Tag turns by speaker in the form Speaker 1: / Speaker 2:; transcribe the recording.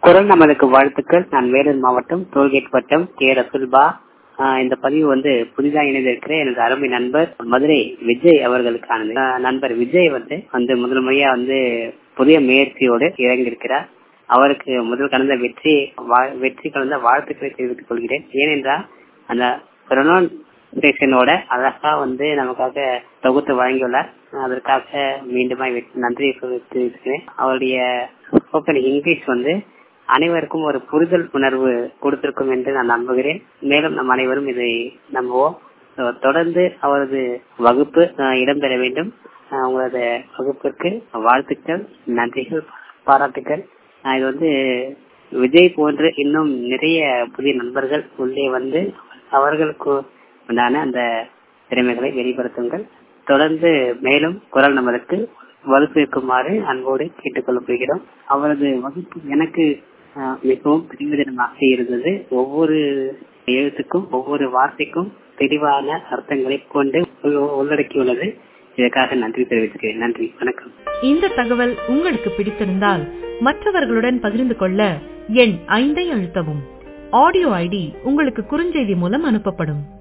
Speaker 1: குரல் நமதுக்கு வாழ்த்துக்கள் நான் வேலூர் மாவட்டம் டோல்கேட் வட்டம் கே ரசுல்பா ஆஹ் இந்த பதிவு வந்து புதிதாக இணைந்திருக்கிற எனது அருமை நண்பர் மதுரை விஜய் அவர்களுக்கானது ஆஹ் நண்பர் விஜய் வந்து வந்து முதல் முறையா வந்து புதிய முயற்சியோடு இறங்கியிருக்கிறார் அவருக்கு முதல் கலந்த வெற்றி வா- வெற்றி கலந்த வாழ்த்துக்களை தெரிவித்துக் கொள்கிறேன் ஏனென்றால் அந்த ப்ரொனவுன்சேஷனோட அழகா வந்து நமக்காக தொகுத்து வழங்கியுள்ளார் அதற்காக மீண்டுமா நன்றியை தெரிவித்துக்கிறேன் அவருடைய ஸ்போக்கன் இங்கிலீஷ் வந்து அனைவருக்கும் ஒரு புரிதல் உணர்வு கொடுத்திருக்கும் என்று நான் நம்புகிறேன் மேலும் நம் அனைவரும் இதை நம்புவோம் So, தொடர்ந்து அவரது வகுப்பு அஹ், இடம்பெற வேண்டும் அஹ், உங்களது வகுப்பிற்கு வாழ்த்துக்கள் நன்றிகள் பாராட்டுக்கள் அஹ், இது வந்து விஜய் போன்று இன்னும் நிறைய புதிய நண்பர்கள் உள்ளே வந்து அவர்களுக்கு உண்டான அந்த திறமைகளை வெளிப்படுத்துங்கள் தொடர்ந்து மேலும் குரல் நமதுக்கு வலுப்பேற்குமாறு அன்போடு கேட்டுக்கொள்ள போகிறோம் அவரது வகுப்பு எனக்கு அஹ், மிகவும் பிரயோஜனமாக இருந்தது ஒவ்வொரு எழுத்துக்கும் ஒவ்வொரு வார்த்தைக்கும் தெளிவான அர்த்தங்களை கொண்டு உள்- உள்ளடக்கியுள்ளது இதற்காக நன்றி தெரிவிக்கிறேன் நன்றி வணக்கம்
Speaker 2: இந்த தகவல் உங்களுக்கு பிடித்திருந்தால் மற்றவர்களுடன் பகிர்ந்து கொள்ள எண் ஐந்தை அழுத்தவும் ஆடியோ ஐடி உங்களுக்கு குறுஞ்செய்தி மூலம் அனுப்பப்படும்